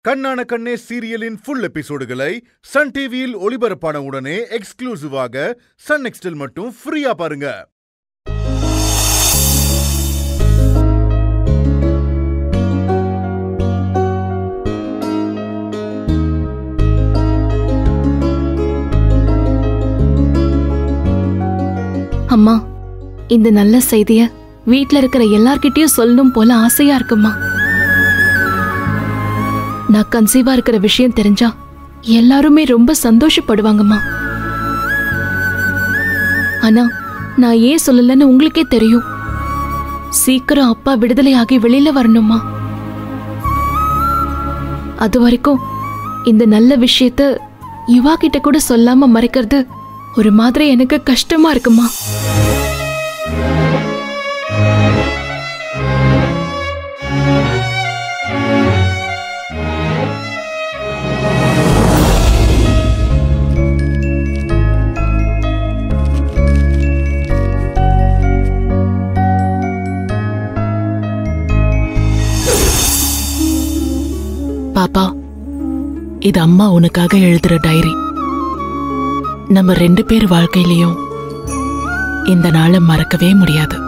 கண்ணான கண்ணே சீரியலின் full எபிசோடுகளை Sun டிவியில் ஒளிபரப்பான உடனே எக்ஸ்க்ளூசிவாக சன் நெக்ஸ்டில் மட்டும் ஃப்ரீயா பாருங்க அம்மா இந்த நல்ல செய்திய வீட்ல இருக்கிற எல்லார்கிட்டயும் சொல்லணும் போல ஆசையா இருக்குமா நான் கன்சீவா இருக்கிற விஷயம் தெரிஞ்சா எல்லாருமே ரொம்ப சந்தோஷப்படுவாங்கம்மா ஆனா நான் ஏன் சொல்லலன்னு உங்களுக்கே தெரியும் சீக்கிரம் அப்பா விடுதலையாகி வெளியில வரணுமா அது வரைக்கும் இந்த நல்ல விஷயத்த யுவா கிட்ட கூட சொல்லாம மறைக்கிறது ஒரு மாதிரி எனக்கு கஷ்டமா இருக்குமா பாப்பா இது அம்மா உனக்காக எழுதுற டைரி நம்ம ரெண்டு பேர் வாழ்க்கையிலயும் இந்த நாளை மறக்கவே முடியாது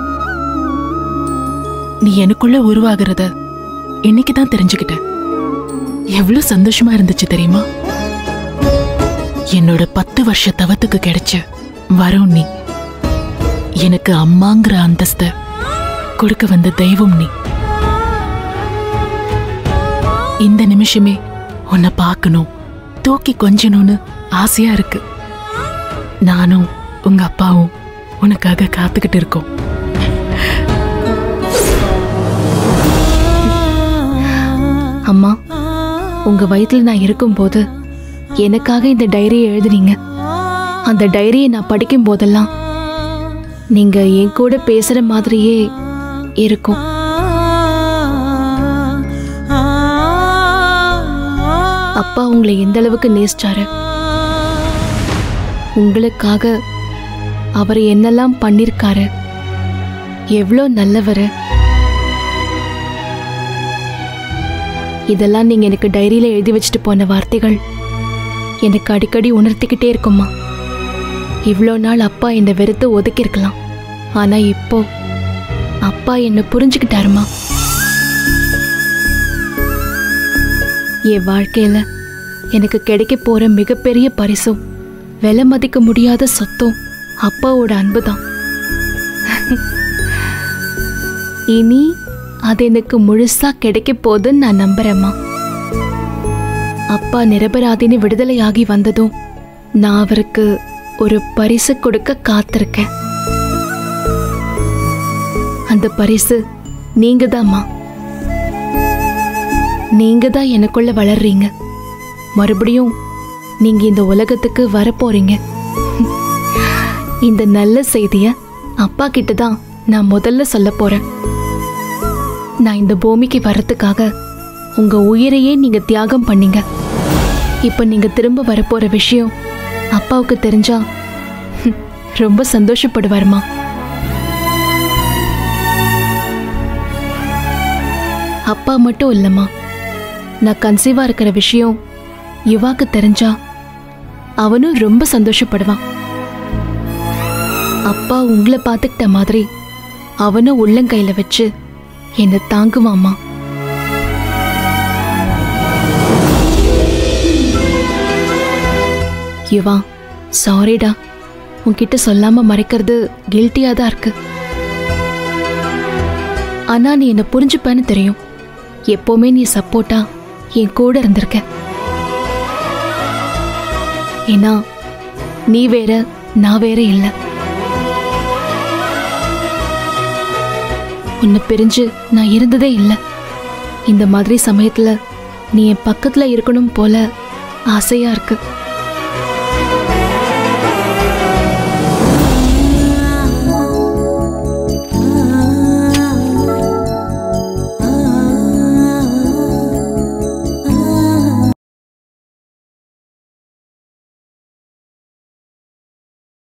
நீ எனக்குள்ள உருவாகிறத இன்னைக்கு தான் தெரிஞ்சுக்கிட்டேன் எவ்வளவு சந்தோஷமா இருந்துச்சு தெரியுமா என்னோட பத்து வருஷ தவத்துக்கு கிடைச்ச வரும் நீ எனக்கு அம்மாங்கிற அந்தஸ்த கொடுக்க வந்த தெய்வம் நீ இந்த நிமிஷமே உன்னை பார்க்கணும் தூக்கி கொஞ்சணும்னு ஆசையா இருக்கு நானும் உங்க அப்பாவும் உனக்காக காத்துக்கிட்டு இருக்கோம் அம்மா உங்க வயித்துல நான் இருக்கும்போது எனக்காக இந்த டைரியை எழுதுனீங்க அந்த டைரியை நான் படிக்கும் போதெல்லாம் நீங்க என் கூட பேசுற மாதிரியே இருக்கும் அப்பா உங்களை எந்த அளவுக்கு நேசிச்சாரு உங்களுக்காக அவர் என்னெல்லாம் பண்ணிருக்காரு எவ்வளோ நல்லவரு இதெல்லாம் நீங்க எனக்கு டைரியில எழுதி வச்சுட்டு போன வார்த்தைகள் எனக்கு அடிக்கடி உணர்த்திக்கிட்டே இருக்குமா இவ்வளோ நாள் அப்பா என்னை வெறுத்து ஒதுக்கியிருக்கலாம் ஆனா இப்போ அப்பா என்னை புரிஞ்சுக்கிட்டாருமா என் வாழ்க்கையில எனக்கு கிடைக்க போற மிகப்பெரிய பரிசும் விலை மதிக்க முடியாத சொத்தும் அப்பாவோட அன்பு தான் இனி அது எனக்கு முழுசா கிடைக்க போகுதுன்னு நான் நம்புறேம்மா அப்பா நிரபராதின்னு விடுதலையாகி வந்ததும் நான் அவருக்கு ஒரு பரிசு கொடுக்க காத்திருக்கேன் அந்த பரிசு நீங்க தான்மா நீங்க தான் எனக்குள்ள வளர்றீங்க மறுபடியும் நீங்க இந்த உலகத்துக்கு வரப்போறீங்க இந்த நல்ல செய்திய அப்பா கிட்ட தான் நான் முதல்ல சொல்ல போறேன் நான் இந்த பூமிக்கு வர்றதுக்காக உங்க உயிரையே நீங்க தியாகம் பண்ணீங்க இப்ப நீங்க திரும்ப வரப்போற விஷயம் அப்பாவுக்கு தெரிஞ்சா ரொம்ப சந்தோஷப்படுவாருமா அப்பா மட்டும் இல்லம்மா நான் கன்சீவா இருக்கிற விஷயம் யுவாக்கு தெரிஞ்சா அவனும் ரொம்ப சந்தோஷப்படுவான் அப்பா உங்களை பார்த்துக்கிட்ட மாதிரி அவனும் உள்ளங்கையில வச்சு என்னை தாங்குவாம்மா யுவா சாரிடா உன்கிட்ட சொல்லாம மறைக்கிறது கில்ட்டியா தான் இருக்கு ஆனா நீ என்ன புரிஞ்சுப்பேன்னு தெரியும் எப்பவுமே நீ சப்போர்ட்டா என் கூட இருந்திருக்க ஏன்னா நீ வேற நான் வேற இல்லை உன்னை பிரிஞ்சு நான் இருந்ததே இல்லை இந்த மாதிரி சமயத்துல நீ என் பக்கத்துல இருக்கணும் போல ஆசையா இருக்கு